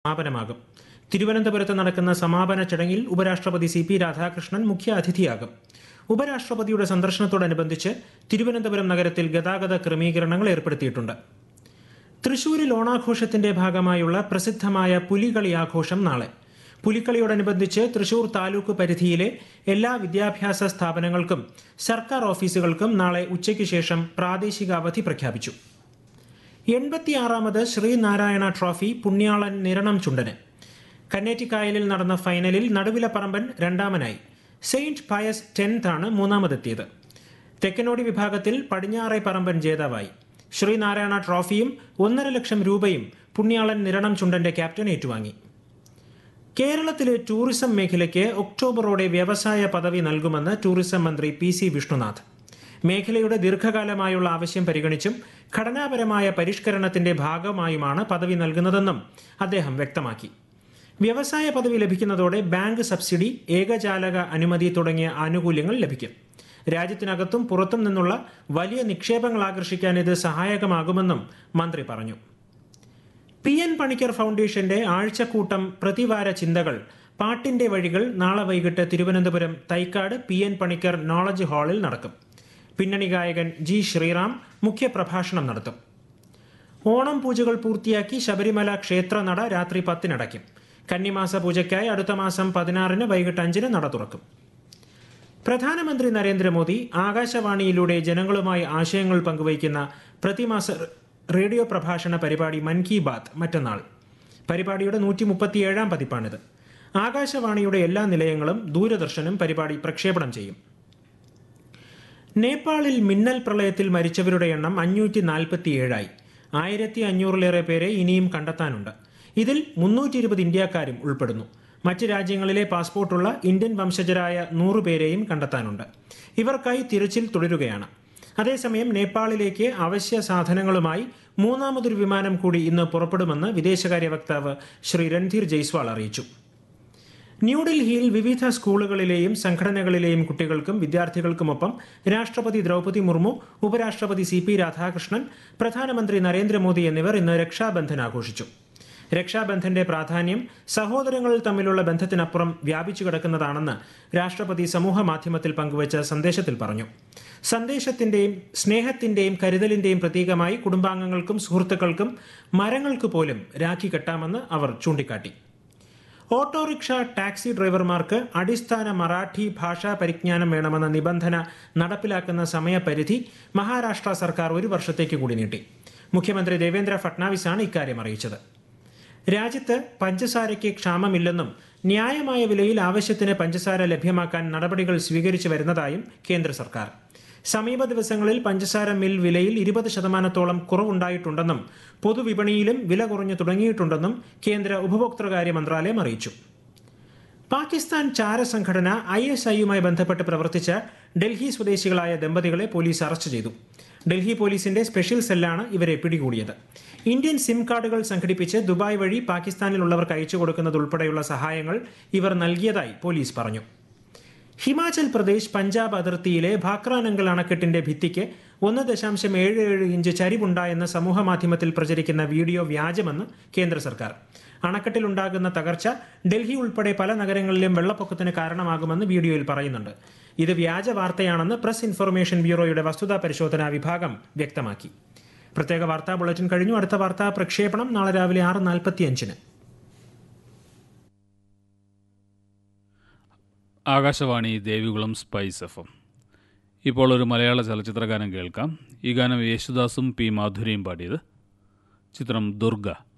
സമാപനമാകും തിരുവനന്തപുരത്ത് നടക്കുന്ന സമാപന ചടങ്ങിൽ ഉപരാഷ്ട്രപതി സി പി രാധാകൃഷ്ണൻ മുഖ്യ അതിഥിയാകും ഉപരാഷ്ട്രപതിയുടെ സന്ദർശനത്തോടനുബന്ധിച്ച് തിരുവനന്തപുരം നഗരത്തിൽ ഗതാഗത ക്രമീകരണങ്ങൾ ഏർപ്പെടുത്തിയിട്ടുണ്ട് തൃശൂരിൽ ഓണാഘോഷത്തിന്റെ ഭാഗമായുള്ള പ്രസിദ്ധമായ പുലികളി ആഘോഷം നാളെ പുലിക്കളിയോടനുബന്ധിച്ച് തൃശൂർ താലൂക്ക് പരിധിയിലെ എല്ലാ വിദ്യാഭ്യാസ സ്ഥാപനങ്ങൾക്കും സർക്കാർ ഓഫീസുകൾക്കും നാളെ ഉച്ചയ്ക്ക് ശേഷം പ്രാദേശിക അവധി പ്രഖ്യാപിച്ചു എൺപത്തിയാറാമത് ശ്രീനാരായണ ട്രോഫി പുണ്യാളൻ നിരണം ചുണ്ടന് കന്നേറ്റിക്കായലിൽ നടന്ന ഫൈനലിൽ നടുവിലപ്പറമ്പൻ രണ്ടാമനായി സെയിന്റ് പയസ് ടെൻത്ത് ആണ് മൂന്നാമതെത്തിയത് തെക്കനോടി വിഭാഗത്തിൽ പടിഞ്ഞാറെ പറമ്പൻ ജേതാവായി ശ്രീനാരായണ ട്രോഫിയും ഒന്നര ലക്ഷം രൂപയും പുണ്യാളൻ നിരണം ചുണ്ടന്റെ ക്യാപ്റ്റൻ ഏറ്റുവാങ്ങി കേരളത്തിലെ ടൂറിസം മേഖലയ്ക്ക് ഒക്ടോബറോടെ വ്യവസായ പദവി നൽകുമെന്ന് ടൂറിസം മന്ത്രി പി സി വിഷ്ണുനാഥ് മേഖലയുടെ ദീർഘകാലമായുള്ള ആവശ്യം പരിഗണിച്ചും ഘടനാപരമായ പരിഷ്കരണത്തിന്റെ ഭാഗമായുമാണ് പദവി നൽകുന്നതെന്നും അദ്ദേഹം വ്യക്തമാക്കി വ്യവസായ പദവി ലഭിക്കുന്നതോടെ ബാങ്ക് സബ്സിഡി ഏകജാലക അനുമതി തുടങ്ങിയ ആനുകൂല്യങ്ങൾ ലഭിക്കും രാജ്യത്തിനകത്തും പുറത്തും നിന്നുള്ള വലിയ നിക്ഷേപങ്ങൾ ആകർഷിക്കാൻ ഇത് സഹായകമാകുമെന്നും മന്ത്രി പറഞ്ഞു പി എൻ പണിക്കർ ഫൗണ്ടേഷന്റെ ആഴ്ചക്കൂട്ടം പ്രതിവാര ചിന്തകൾ പാട്ടിന്റെ വഴികൾ നാളെ വൈകിട്ട് Thiruvananthapuram Thycaud P N Panicker knowledge ഹാളിൽ നടക്കും പിന്നണി ഗായകൻ ജി ശ്രീറാം മുഖ്യപ്രഭാഷണം നടത്തും ഓണം പൂജകൾ പൂർത്തിയാക്കി ശബരിമല ക്ഷേത്രനട രാത്രി പത്തിനടയ്ക്കും കന്നിമാസ പൂജയ്ക്കായി അടുത്ത മാസം പതിനാറിന് വൈകിട്ട് അഞ്ചിന് നട തുറക്കും പ്രധാനമന്ത്രി നരേന്ദ്രമോദി ആകാശവാണിയിലൂടെ ജനങ്ങളുമായി ആശയങ്ങൾ പങ്കുവയ്ക്കുന്ന പ്രതിമാസ റേഡിയോ പ്രഭാഷണ പരിപാടി മൻ കി ബാത്ത് മറ്റന്നാൾ പരിപാടിയുടെ നൂറ്റി മുപ്പത്തിയേഴാം പതിപ്പാണിത് ആകാശവാണിയുടെ എല്ലാ നിലയങ്ങളും ദൂരദർശനും പരിപാടി പ്രക്ഷേപണം ചെയ്യും നേപ്പാളിൽ മിന്നൽ പ്രളയത്തിൽ മരിച്ചവരുടെ എണ്ണം അഞ്ഞൂറ്റി നാൽപ്പത്തിയേഴായി ആയിരത്തി അഞ്ഞൂറിലേറെ പേരെ ഇനിയും കണ്ടെത്താനുണ്ട് ഇതിൽ മുന്നൂറ്റി ഇരുപത് ഇന്ത്യക്കാരും ഉൾപ്പെടുന്നു മറ്റ് രാജ്യങ്ങളിലെ പാസ്പോർട്ടുള്ള ഇന്ത്യൻ വംശജരായ നൂറ് പേരെയും കണ്ടെത്താനുണ്ട് ഇവർക്കായി തിരച്ചിൽ തുടരുകയാണ് അതേസമയം നേപ്പാളിലേക്ക് അവശ്യ സാധനങ്ങളുമായി മൂന്നാമതൊരു വിമാനം കൂടി ഇന്ന് പുറപ്പെടുമെന്ന് വിദേശകാര്യ വക്താവ് ശ്രീ രൺധീർ ജയ്സ്വാൾ അറിയിച്ചു ന്യൂഡൽഹിയിൽ വിവിധ സ്കൂളുകളിലെയും സംഘടനകളിലെയും കുട്ടികൾക്കും വിദ്യാർത്ഥികൾക്കുമൊപ്പം രാഷ്ട്രപതി ദ്രൗപദി മുർമു ഉപരാഷ്ട്രപതി സി പി രാധാകൃഷ്ണൻ പ്രധാനമന്ത്രി നരേന്ദ്രമോദി എന്നിവർ ഇന്ന് രക്ഷാബന്ധൻ ആഘോഷിച്ചു രക്ഷാബന്ധന്റെ പ്രാധാന്യം സഹോദരങ്ങൾ തമ്മിലുള്ള ബന്ധത്തിനപ്പുറം വ്യാപിച്ചു കിടക്കുന്നതാണെന്ന് രാഷ്ട്രപതി സമൂഹ മാധ്യമത്തിൽ പങ്കുവച്ച സന്ദേശത്തിൽ പറഞ്ഞു സന്ദേശത്തിന്റെയും സ്നേഹത്തിന്റെയും കരുതലിന്റെയും പ്രതീകമായി കുടുംബാംഗങ്ങൾക്കും സുഹൃത്തുക്കൾക്കും മരങ്ങൾക്ക് പോലും രാഖി കെട്ടാമെന്ന് അവർ ചൂണ്ടിക്കാട്ടി ഓട്ടോറിക്ഷ ടാക്സി ഡ്രൈവർമാർക്ക് അടിസ്ഥാന മറാഠി ഭാഷാ പരിജ്ഞാനം വേണമെന്ന നിബന്ധന നടപ്പിലാക്കുന്ന സമയപരിധി മഹാരാഷ്ട്ര സർക്കാർ ഒരു വർഷത്തേക്ക് കൂടി നീട്ടി മുഖ്യമന്ത്രി ദേവേന്ദ്ര ഫട്നാവിസാണ് ഇക്കാര്യം അറിയിച്ചത് രാജ്യത്ത് പഞ്ചസാരയ്ക്ക് ക്ഷാമമില്ലെന്നും ന്യായമായ വിലയിൽ ആവശ്യത്തിന് പഞ്ചസാര ലഭ്യമാക്കാൻ നടപടികൾ സ്വീകരിച്ചു വരുന്നതായും കേന്ദ്ര സർക്കാർ സമീപ ദിവസങ്ങളിൽ പഞ്ചസാര മിൽ വിലയിൽ ഇരുപത് ശതമാനത്തോളം കുറവുണ്ടായിട്ടുണ്ടെന്നും പൊതുവിപണിയിലും വില കുറഞ്ഞു തുടങ്ങിയിട്ടുണ്ടെന്നും കേന്ദ്ര ഉപഭോക്തൃകാര്യ മന്ത്രാലയം അറിയിച്ചു പാകിസ്ഥാൻ ചാരസംഘടന ഐ എസ് ഐയുമായി ബന്ധപ്പെട്ട് പ്രവർത്തിച്ച ഡൽഹി സ്വദേശികളായ ദമ്പതികളെ പോലീസ് അറസ്റ്റ് ചെയ്തു ഡൽഹി പോലീസിന്റെ സ്പെഷ്യൽ സെല്ലാണ് ഇവരെ പിടികൂടിയത് ഇന്ത്യൻ സിം കാർഡുകൾ സംഘടിപ്പിച്ച് ദുബായ് വഴി പാകിസ്ഥാനിലുള്ളവർക്ക് അയച്ചു കൊടുക്കുന്നതുൾപ്പെടെയുള്ള സഹായങ്ങൾ ഇവർ നൽകിയതായി പോലീസ് പറഞ്ഞു ഹിമാചൽ പ്രദേശ് പഞ്ചാബ് അതിർത്തിയിലെ ഭാക്രാനങ്കൽ അണക്കെട്ടിന്റെ ഭിത്തിക്ക് ഒന്ന് ദശാംശം ഏഴ് ഏഴ് ഇഞ്ച് ചരിവുണ്ടായെന്ന് സമൂഹ മാധ്യമത്തിൽ പ്രചരിക്കുന്ന വീഡിയോ വ്യാജമെന്ന് കേന്ദ്ര സർക്കാർ അണക്കെട്ടിലുണ്ടാകുന്ന തകർച്ച ഡൽഹി ഉൾപ്പെടെ പല നഗരങ്ങളിലും വെള്ളപ്പൊക്കത്തിന് കാരണമാകുമെന്ന് വീഡിയോയിൽ പറയുന്നുണ്ട് ഇത് വ്യാജ വാർത്തയാണെന്ന് പ്രസ് ഇൻഫർമേഷൻ ബ്യൂറോയുടെ വസ്തുതാ പരിശോധനാ വിഭാഗം വ്യക്തമാക്കി പ്രത്യേക വാർത്താ ബുള്ളറ്റിൻ കഴിഞ്ഞു അടുത്ത വാർത്താ പ്രക്ഷേപണം നാളെ രാവിലെ ആറ് നാൽപ്പത്തിയഞ്ചിന് Akashvani Devikulam spice F M ഇപ്പോൾ ഒരു മലയാള ചലച്ചിത്ര ഗാനം കേൾക്കാം ഈ ഗാനം യേശുദാസും പി മാധുരിയും പാടിയത് ചിത്രം ദുർഗ